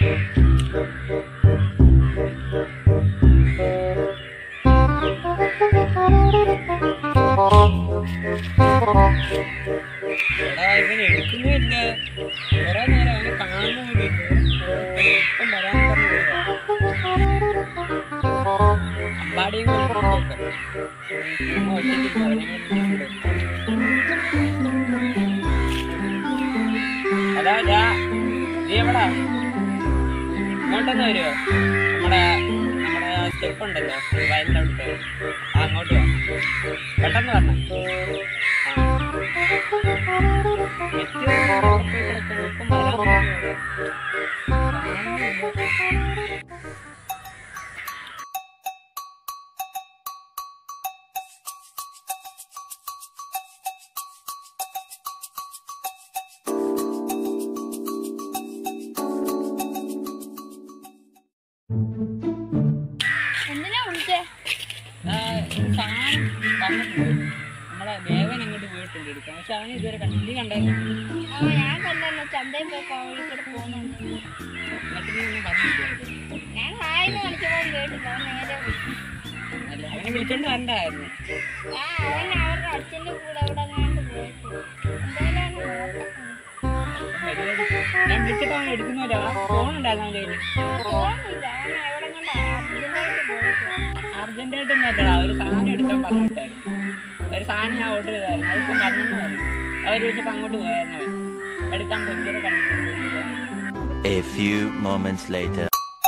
എടാ ഇവൻ എടുക്കുന്നില്ല കുറെ നേരം അവനെ കാണുന്നില്ല ഇപ്പം വരാൻ പറഞ്ഞു അമ്പാടിയും കൂടെ വിളിച്ചേക്കാം. ഉമ്മ ഒറ്റയ്ക്ക് അവനെ കൊണ്ട് എടാ ഡാ, നീ എവിടാ ഇങ്ങോട്ടൊന്ന് വരുമോ നമ്മുടെ നമ്മുടെ സ്റ്റെപ്പ് ഉണ്ടല്ലോ വയലിൻ്റെ അടുത്ത് ആ, അങ്ങോട്ട് വാ പെട്ടെന്ന് വരണം എന്തിനാ വിളിച്ചേ സാധനം വന്നിട്ടുണ്ട് നമ്മളെ ദേവൻ അങ്ങോട്ട് പോയിട്ടുണ്ട് എടുക്കാൻ പക്ഷെ അവന് ഇതുവരെ കണ്ടി കണ്ടായിരുന്നു ആ ഞാൻ കണ്ടല്ലോ ചന്തയിൽ പോയി കോഴിക്കോട് പോകുന്നുണ്ട് എന്നിട്ട് നീ ഒന്നും പറഞ്ഞില്ല ഞാൻ ഹായ്ന്ന് കളിച്ചപ്പോൾ കേട്ടില്ല അവൻ നേരെ വിളിച്ചു അല്ല അവനെ വിളിച്ചോണ്ട് വരണ്ടായിരുന്നു ആ അവൻ അവരുടെ അച്ഛൻ്റെ കൂടെ അവിടെ അങ്ങാണ്ട് പോയിട്ട് എന്തായാലും പരിപാടി ഞാൻ വിളിച്ചിട്ട് അവൻ എടുക്കുന്നില്ല ഫോൺ ഉണ്ടായിരുന്നു അവൻ്റെ കയ്യിൽ പോകുന്നില്ല അവൻ എവിടെ കണ്ട അർജന്റായിട്ട് പോയിട്ട് അർജന്റായിട്ട് ഒന്നല്ലടാ ഒരു സാധനം എടുക്കാൻ പറഞ്ഞിട്ടായിരുന്നു ഒരു സാധനം ഞാൻ ഓർഡർ ചെയ്തായിരുന്നു അതിപ്പം വന്നെന്ന് പറഞ്ഞു അവർ വെച്ചപ്പോൾ അങ്ങോട്ട് പോയായിരുന്നു അവൻ എടുക്കാൻ ഭയങ്കര കണ്ടിട്ടുണ്ട് A few moments later.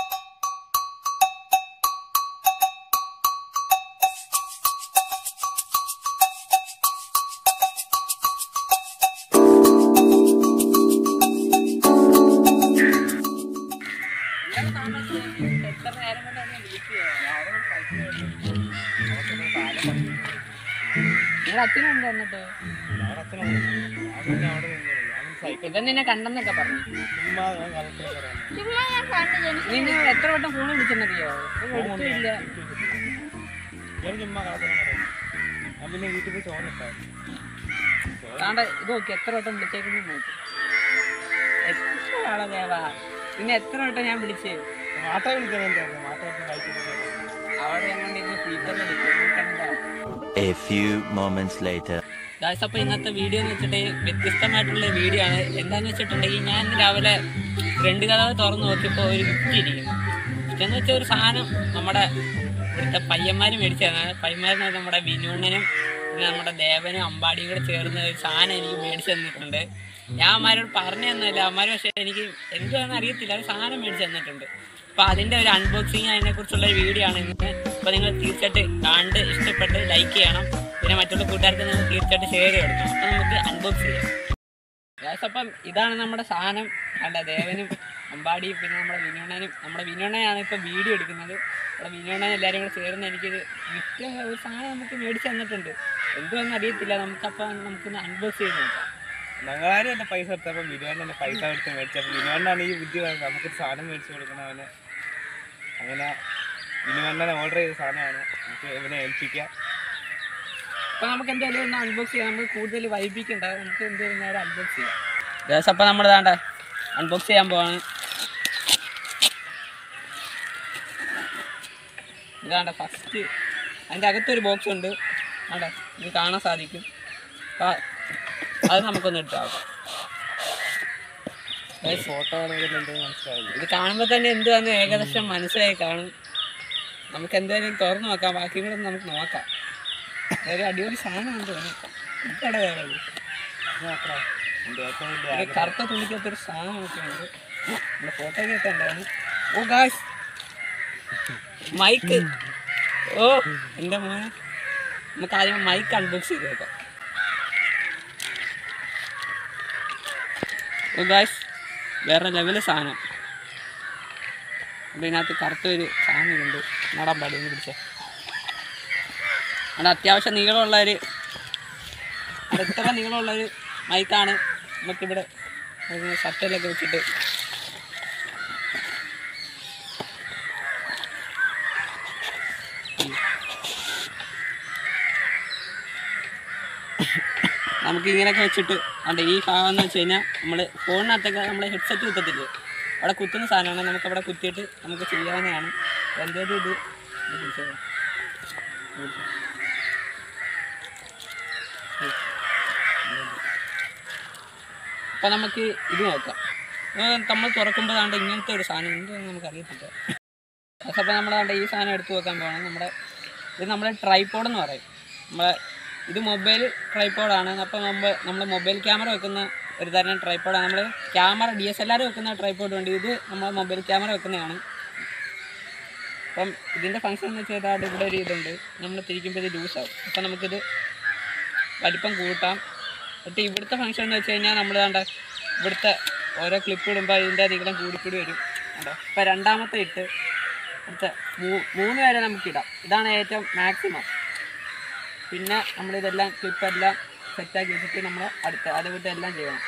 ഇയാള് താമസിച്ചത് എത്ര നേരം കൊണ്ട് എന്നെ വിളിക്കുകയാണ് നിങ്ങളുടെ അച്ഛനുണ്ട് എന്നിട്ട് ഇവൻ നിന്നെ കണ്ടെന്നൊക്കെ പറഞ്ഞു ചുമ്മാ ഞാൻ കണ്ടു ജനിച്ചു നിന്നെ എത്ര വട്ടം ഫോൺ വിളിച്ചെന്നറിയോ എടുത്തില്ല പിന്നെ വീട്ടിൽ പോയി ചോറിട്ടായിരുന്നു താണ്ട ഇത് നോക്കി എത്ര വട്ടം വിളിച്ചേക്കുന്നു നോക്കി എത്ര ആളെ ദേവാ പിന്നെ എത്ര വട്ടം ഞാൻ വിളിച്ച് മാട്ട വിളിക്കുന്നുണ്ടായിരുന്നു മാട്ട കഴിക്കുന്നത് അവിടെ ഞങ്ങളുടെ സ്പീക്കറിൽ വിളിച്ചു A few moments later. Guys അപ്പോൾ ഇന്നത്തെ വീഡിയോ എന്ന് വെച്ചിട്ട് വ്യത്യസ്തമായിട്ടുള്ള വീഡിയോ ആണ് എന്താന്ന് വെച്ചിട്ടുണ്ടെങ്കിൽ ഞാൻ ഇന്ന് രാവിലെ ഫ്രണ്ട് കഥവ് തുറന്ന് നോക്കിയപ്പോൾ ഒരു ഗിഫ്റ്റ് ഇരിക്കുന്നു ഗിഫ്റ്റ് എന്ന് വെച്ചാൽ ഒരു സാധനം നമ്മുടെ ഇവിടുത്തെ പയ്യന്മാർ മേടിച്ചതാണ് പയ്യന്മാരെന്ന് നമ്മുടെ വിനുണ്ണനും പിന്നെ നമ്മുടെ ദേവനും അമ്പാടിയും കൂടെ ചേർന്ന് ഒരു സാധനം എനിക്ക് മേടിച്ചു തന്നിട്ടുണ്ട് ഞാൻ അമ്മമാരോട് പറഞ്ഞു തന്നില്ല അമ്മമാർ പക്ഷേ എനിക്ക് എന്താണെന്ന് അറിയത്തില്ല ഒരു സാധനം മേടിച്ചു തന്നിട്ടുണ്ട് അപ്പോൾ അതിൻ്റെ ഒരു അൺബോക്സിങ് അതിനെക്കുറിച്ചുള്ള ഒരു വീഡിയോ ആണ് ഇന്ന് അപ്പോൾ നിങ്ങൾ തീർച്ചയായിട്ടും കണ്ട് ഇഷ്ടപ്പെട്ട് ലൈക്ക് ചെയ്യണം പിന്നെ മറ്റുള്ള കൂട്ടുകാർക്ക് നിങ്ങൾ തീർച്ചയായിട്ടും ഷെയർ കൊടുക്കണം അപ്പോൾ നമുക്ക് അൺബോക്സ് ചെയ്യാം ഗായ്സ് അപ്പം ഇതാണ് നമ്മുടെ സാധനം അല്ല ദേവനും അമ്പാടിയും പിന്നെ നമ്മുടെ വിനോണനും നമ്മുടെ വിനോണനാണ് ഇപ്പോൾ വീഡിയോ എടുക്കുന്നത് നമ്മുടെ വിനോണൻ എല്ലാവരും കൂടെ ചേർന്ന് എനിക്കൊരു ഗിഫ്റ്റ് ഒരു സാധനം നമുക്ക് മേടിച്ച് തന്നിട്ടുണ്ട് എന്തുവെന്ന് അറിയത്തില്ല നമുക്കപ്പോൾ നമുക്കൊന്ന് അൺബോക്സ് ചെയ്ത് നോക്കാം ഞങ്ങളാരും എന്നെ പൈസ എടുത്തപ്പോൾ വിനുവാൻ എന്നെ പൈസ കൊടുത്ത് മേടിച്ചപ്പോൾ വിനുവാനാണ് ഈ ബുദ്ധി വന്നത്. നമുക്കൊരു സാധനം മേടിച്ച് കൊടുക്കണവന് അങ്ങനെ വിനുവണ്ണനെ ഓർഡർ ചെയ്ത സാധനമാണ് നമുക്ക് ഇവനെ ഏൽപ്പിക്കാം അപ്പോൾ നമുക്ക് എന്തായാലും ഒന്ന് അൺബോക്സ് ചെയ്യാം നമുക്ക് കൂടുതൽ വൈബിക്കണ്ട നമുക്ക് എന്തായാലും നേരെ അൺബോക്സ് ചെയ്യാം ഗായ്സ് അപ്പോൾ നമ്മൾ ഇതാണ്ട അൺബോക്സ് ചെയ്യാൻ പോവാണ് ഇതാണ്ട ഫസ്റ്റ് അതിൻ്റെ അകത്തൊരു ബോക്സ് ഉണ്ട് ആണ്ട ഇത് കാണാൻ സാധിക്കും അപ്പോൾ അത് നമുക്കൊന്ന് എടുത്താക്കാം ഫോട്ടോ കാണുന്നുണ്ടെന്ന് മനസ്സിലായില്ല ഇത് കാണുമ്പോൾ തന്നെ എന്തുവാന്ന് ഏകദേശം മനസ്സിലായി കാണും നമുക്ക് എന്തായാലും തുറന്നു നോക്കാം ബാക്കി കൂടെ ഒന്ന് നമുക്ക് നോക്കാം ഒരു അടിപൊളി സാധനമാണ് തോന്നുന്നു ഇതടെ വേറെ ഉള്ളൂ. എൻ്റെ ഏറ്റവും വലിയ ഒരു കറുത്ത തുണിക്കകത്തൊരു സാധനമൊക്കെ ഉണ്ട് നമ്മുടെ ഫോട്ടോയ്ക്കൊക്കെ ഉണ്ടായിരുന്നു ഓ ഗായ്സ് മൈക്ക് ഓ എൻ്റെ മോനെ നമുക്ക് ആദ്യം മൈക്ക് അൺബോക്സ് ചെയ്ത് നോക്കാം ഓ ഗായ്സ് വേറെ ലെവല് സാധനം അപ്പോൾ ഇതിനകത്ത് കറുത്ത ഒരു സാധനം ഉണ്ട് നടാൻ പാടിയെന്ന് പിടിച്ചേ അവിടെ അത്യാവശ്യം നീളമുള്ള ഒരു അത് ഇത്ര നീളമുള്ള ഒരു മൈക്കാണ് നമുക്കിവിടെ ഒരു ഷട്ടിലൊക്കെ വെച്ചിട്ട് നമുക്ക് ഇങ്ങനെയൊക്കെ വെച്ചിട്ട് അതെ ഈ ഭാഗം എന്ന് വെച്ച് കഴിഞ്ഞാൽ നമ്മൾ ഫോണിനകത്തൊക്കെ നമ്മൾ ഹെഡ്സെറ്റ് കുത്തത്തില്ലേ അവിടെ കുത്തുന്ന സാധനമാണ് നമുക്ക് അവിടെ കുത്തിയിട്ട് നമുക്ക് ചെയ്യാവുന്നതാണ് എൻ്റേത് ഇത് ഇത് പിടിച്ചോ. പിടിച്ചോ. അപ്പം നമുക്ക് ഇത് നോക്കാം ഇത് നമ്മൾ തുറക്കുമ്പോൾ ദാണ്ട് ഇങ്ങനത്തെ ഒരു സാധനം എന്താണെന്ന് നമുക്ക് അറിയത്തില്ല അപ്പം നമ്മൾ ദാണ്ട് ഈ സാധനം എടുത്ത് വെക്കാൻ പോകണം നമ്മുടെ ഇത് നമ്മുടെ ട്രൈപ്പോഡ് എന്ന് പറയും നമ്മളെ ഇത് മൊബൈൽ ട്രൈപ്പോഡാണ് അപ്പം നമ്മൾ നമ്മൾ മൊബൈൽ ക്യാമറ വെക്കുന്ന ഒരു തരം ട്രൈപ്പോഡാണ് നമ്മൾ camera D S L R വെക്കുന്ന ട്രൈപ്പോഡ് ഉണ്ട് ഇത് നമ്മൾ മൊബൈൽ ക്യാമറ വെക്കുന്നതാണ് അപ്പം ഇതിൻ്റെ ഫങ്ഷൻ എന്ന് വെച്ചാൽ ഇവിടെ ഒരു ഇതുണ്ട് നമ്മൾ തിരിക്കുമ്പോൾ ഇത് ലൂസാവും അപ്പം നമുക്കിത് വലിപ്പം കൂട്ടാം എന്നിട്ട് ഇവിടുത്തെ ഫംഗ്ഷൻ എന്ന് വെച്ച് കഴിഞ്ഞാൽ നമ്മൾ വേണ്ട ഇവിടുത്തെ ഓരോ ക്ലിപ്പ് ഇടുമ്പോൾ ഇതിൻ്റെ നീളം കൂടിക്കൂടി വരും കണ്ടോ ഇപ്പം രണ്ടാമത്തെ ഇട്ട് അടുത്ത മൂ- മൂന്ന് വരെ നമുക്ക് ഇടാം ഇതാണ് ഏറ്റവും മാക്സിമം പിന്നെ നമ്മളിതെല്ലാം ക്ലിപ്പെല്ലാം സെറ്റാക്കി വെച്ചിട്ട് നമ്മൾ അടുത്ത അതേപോലത്തെ എല്ലാം ചെയ്യണം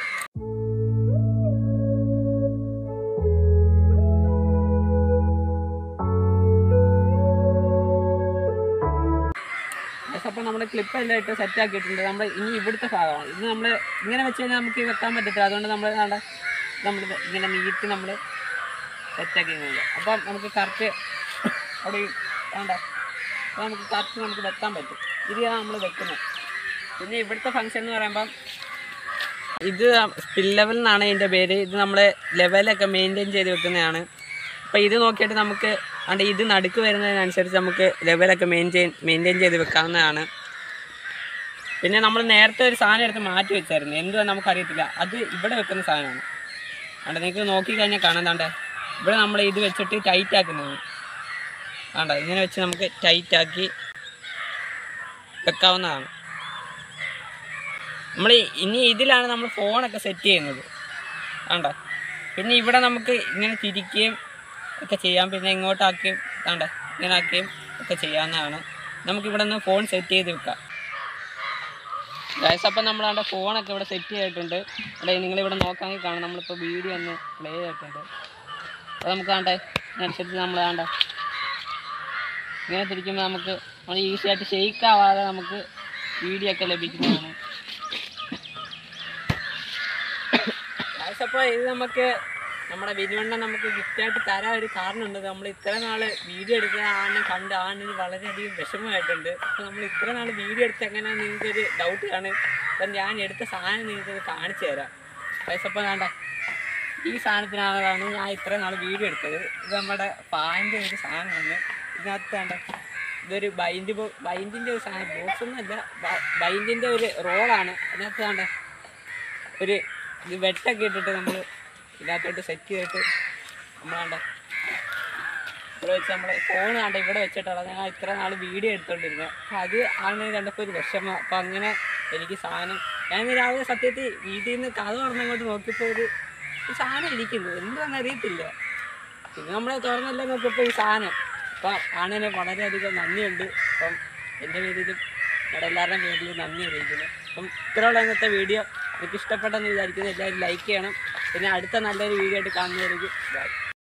അപ്പോൾ നമ്മൾ ക്ലിപ്പ് എല്ലാം ഇട്ട് സെറ്റ് ആക്കിയിട്ടുണ്ട് നമ്മൾ ഇനി ഇവിടുത്തെ ഭാഗമാണ് ഇത് നമ്മൾ ഇങ്ങനെ വെച്ച് കഴിഞ്ഞാൽ നമുക്ക് വെക്കാൻ പറ്റത്തില്ല അതുകൊണ്ട് നമ്മൾ വേണ്ട നമ്മൾ ഇങ്ങനെ നീട്ടി നമ്മൾ സെറ്റാക്കി അപ്പം നമുക്ക് കറക്റ്റ് അവിടെ ഈ വേണ്ട അപ്പോൾ നമുക്ക് കറക്റ്റ് നമുക്ക് വെക്കാൻ പറ്റും ഇതാണ് നമ്മൾ വെക്കുന്നത് പിന്നെ ഇവിടുത്തെ ഫംഗ്ഷൻ എന്ന് പറയുമ്പം ഇത് സ്പിൽ ലെവൽ എന്നാണ് ഇതിൻ്റെ പേര് ഇത് നമ്മൾ ലെവലൊക്കെ മെയിൻറ്റെയിൻ ചെയ്ത് വെക്കുന്നതാണ് അപ്പോൾ ഇത് നോക്കിയിട്ട് നമുക്ക് അണ്ട് ഇത് നടുക്ക് വരുന്നതിനനുസരിച്ച് നമുക്ക് ലെവലൊക്കെ മെയിൻറ്റെയിൻ മെയിൻറ്റെയിൻ ചെയ്ത് വെക്കാവുന്നതാണ് പിന്നെ നമ്മൾ നേരത്തെ ഒരു സാധനം എടുത്ത് മാറ്റി വെച്ചായിരുന്നു എന്തുവാന്ന് നമുക്കറിയത്തില്ല അത് ഇവിടെ വെക്കുന്ന സാധനമാണ് അണ്ട നിങ്ങൾക്ക് നോക്കിക്കഴിഞ്ഞാൽ കാണാൻ താണ്ടേ ഇവിടെ നമ്മൾ ഇത് വെച്ചിട്ട് ടൈറ്റ് ആക്കുന്നതാണ് ആണ്ട ഇങ്ങനെ വെച്ച് നമുക്ക് ടൈറ്റ് ആക്കി വെക്കാവുന്നതാണ് നമ്മൾ ഇനി ഇതിലാണ് നമ്മൾ ഫോണൊക്കെ സെറ്റ് ചെയ്യുന്നത് ആണ്ട പിന്നെ ഇവിടെ നമുക്ക് ഇങ്ങനെ തിരിക്കുകയും ഒക്കെ ചെയ്യാം പിന്നെ ഇങ്ങോട്ടാക്കുകയും ആണ്ട ഇങ്ങനെ ആക്കുകയും ഒക്കെ ചെയ്യാവുന്നതാണ് നമുക്കിവിടെ നിന്ന് ഫോൺ സെറ്റ് ചെയ്ത് വെക്കാം ഗൈസ് അപ്പം നമ്മളാണ്ട് ഫോണൊക്കെ ഇവിടെ സെറ്റ് ചെയ്തിട്ടുണ്ട് അവിടെ നിങ്ങളിവിടെ നോക്കാമെങ്കിൽ കാണാം നമ്മളിപ്പോൾ വീഡിയോ ഒന്ന് പ്ലേ ചെയ്തിട്ടുണ്ട് അപ്പോൾ നമുക്ക് കാണട്ടെ അതിനനുസരിച്ച് നമ്മൾ കാണട്ടെ ഇങ്ങനെ തിരിക്കുമ്പോൾ നമുക്ക് നമ്മൾ ഈസി ആയിട്ട് ഷെയ്ക്ക് ആവാതെ നമുക്ക് വീഡിയോ ഒക്കെ ലഭിക്കുന്നതാണ് ഗൈസ് അപ്പോൾ ഇത് നമുക്ക് നമ്മുടെ വിനുവണ്ണ നമുക്ക് ഗിഫ്റ്റായിട്ട് തരാൻ ഒരു കാരണമുണ്ട് നമ്മൾ ഇത്ര നാൾ വീഡിയോ എടുക്കുന്ന ആണിനെ കണ്ട് ആണിന് വളരെയധികം വിഷമമായിട്ടുണ്ട് അപ്പോൾ നമ്മൾ ഇത്ര നാൾ വീഡിയോ എടുത്ത് എങ്ങനെയാണെന്ന് നിങ്ങൾക്കൊരു ഡൗട്ട് കാണും അപ്പം ഞാൻ എടുത്ത സാധനം നിങ്ങൾക്ക് കാണിച്ചു തരാം ഗൈസ് അപ്പോൾ വേണ്ട ഈ സാധനത്തിനാണ് ഞാൻ ഇത്ര നാൾ വീഡിയോ എടുത്തത് ഇത് നമ്മുടെ പാൻ്റെ ഒരു സാധനമാണ് ഇതിനകത്ത് വേണ്ട ഇതൊരു ബൈൻഡ് ബോ ബൈൻഡിൻ്റെ ഒരു സാധനം ബോക്സ് ഒന്നുമല്ല ബൈൻഡിൻ്റെ ഒരു റോളാണ് അതിനകത്ത് വേണ്ട ഒരു ഇത് വെട്ടൊക്കെ ഇട്ടിട്ട് നമ്മൾ ഇതിനകത്തോട്ട് സെറ്റ് ചെയ്തിട്ട് നമ്മളാണ്ട ഇവിടെ വെച്ച് നമ്മൾ ഫോൺ കണ്ട ഇവിടെ വെച്ചിട്ടാണ് ഞാൻ ഇത്ര നാൾ വീഡിയോ എടുത്തോണ്ടിരുന്നത് അപ്പം അത് ആണ് കണ്ടപ്പോൾ ഒരു വിഷമം അപ്പം അങ്ങനെ എനിക്ക് സാധനം ഞാൻ ഇന്ന് രാവിലെ സത്യത്തിൽ വീട്ടിൽ നിന്ന് കഥ തുറന്നങ്ങോട്ട് നോക്കിയപ്പോൾ ഒരു ഈ സാധനം ഇരിക്കുന്നു എന്താണെന്ന് അറിയത്തില്ല പിന്നെ നമ്മൾ തുറന്നെല്ലാം നോക്കിയപ്പോൾ ഈ സാധനം അപ്പം ആണിന് വളരെയധികം നന്ദിയുണ്ട് അപ്പം എൻ്റെ പേരിലും ഇവിടെ എല്ലാവരുടെയും പേരിലും നന്ദി അറിയിക്കുന്നു അപ്പം ഇത്രയുള്ള ഇന്നത്തെ വീഡിയോ നിങ്ങൾക്ക് ഇഷ്ടപ്പെട്ടെന്ന് വിചാരിക്കുന്നു എല്ലാവരും ലൈക്ക് ചെയ്യണം പിന്നെ അടുത്ത നല്ലൊരു വീഡിയോ ആയിട്ട് കാണുന്നതായിരിക്കും ബൈ